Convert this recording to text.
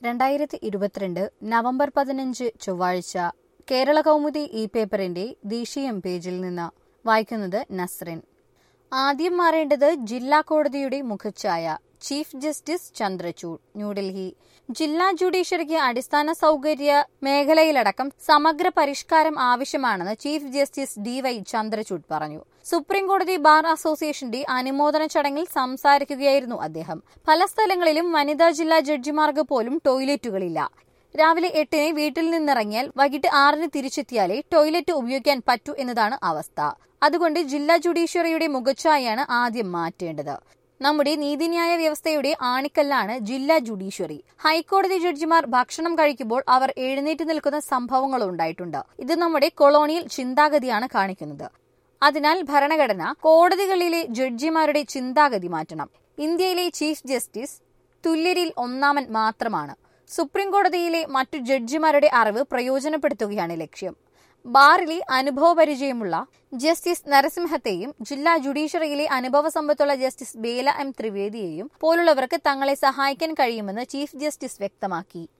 രണ്ടായിരത്തി ഇരുപത്തിരണ്ട് നവംബർ പതിനഞ്ച് ചൊവ്വാഴ്ച കേരള കൗമുദി ഈ പേപ്പറിന്റെ ദേശീയം പേജിൽ നിന്ന് വായിക്കുന്നത് നസ്റിൻ ആദ്യം മാറേണ്ടത് ജില്ലാ കോടതിയുടെ മുഖച്ഛായ ചീഫ് ജസ്റ്റിസ് ചന്ദ്രചൂഡ് ന്യൂഡൽഹി ജില്ലാ ജുഡീഷ്യറിക്ക് അടിസ്ഥാന സൗകര്യ മേഖലയിലടക്കം സമഗ്ര പരിഷ്കാരം ആവശ്യമാണെന്ന് chief justice D Y Chandrachud പറഞ്ഞു സുപ്രീം കോടതി ബാർ അസോസിയേഷന്റെ അനുമോദന ചടങ്ങിൽ സംസാരിക്കുകയായിരുന്നു അദ്ദേഹം പല സ്ഥലങ്ങളിലും വനിതാ ജില്ലാ ജഡ്ജിമാർക്ക് പോലും ടോയ്ലറ്റുകളില്ല രാവിലെ എട്ടിന് വീട്ടിൽ നിന്നിറങ്ങിയാൽ വൈകിട്ട് ആറിന് തിരിച്ചെത്തിയാലേ ടോയ്ലറ്റ് ഉപയോഗിക്കാൻ പറ്റൂ എന്നതാണ് അവസ്ഥ അതുകൊണ്ട് ജില്ലാ ജുഡീഷ്യറിയുടെ മുഖച്ഛായാണ് ആദ്യം മാറ്റേണ്ടത് നമ്മുടെ നീതിന്യായ വ്യവസ്ഥയുടെ ആണിക്കല്ലാണ് ജില്ലാ ജുഡീഷ്യറി ഹൈക്കോടതി ജഡ്ജിമാർ ഭക്ഷണം കഴിക്കുമ്പോൾ അവർ എഴുന്നേറ്റ് നിൽക്കുന്ന സംഭവങ്ങൾ ഉണ്ടായിട്ടുണ്ട് ഇത് നമ്മുടെ കൊളോണിയൽ ചിന്താഗതിയാണ് കാണിക്കുന്നത് അതിനാൽ ഭരണഘടന കോടതികളിലെ ജഡ്ജിമാരുടെ ചിന്താഗതി മാറ്റണം ഇന്ത്യയിലെ ചീഫ് ജസ്റ്റിസ് തുല്യരിൽ ഒന്നാമൻ മാത്രമാണ് സുപ്രീം കോടതിയിലെ മറ്റു ജഡ്ജിമാരുടെ അറിവ് പ്രയോജനപ്പെടുത്തുകയാണ് ലക്ഷ്യം ബാറിലെ അനുഭവപരിചയമുള്ള ജസ്റ്റിസ് നരസിംഹത്തെയും ജില്ലാ ജുഡീഷ്യറിയിലെ അനുഭവ സമ്പത്തുള്ള ജസ്റ്റിസ് ബേല എം ത്രിവേദിയെയും പോലുള്ളവർക്ക് തങ്ങളെ സഹായിക്കാൻ കഴിയുമെന്ന് ചീഫ് ജസ്റ്റിസ് വ്യക്തമാക്കി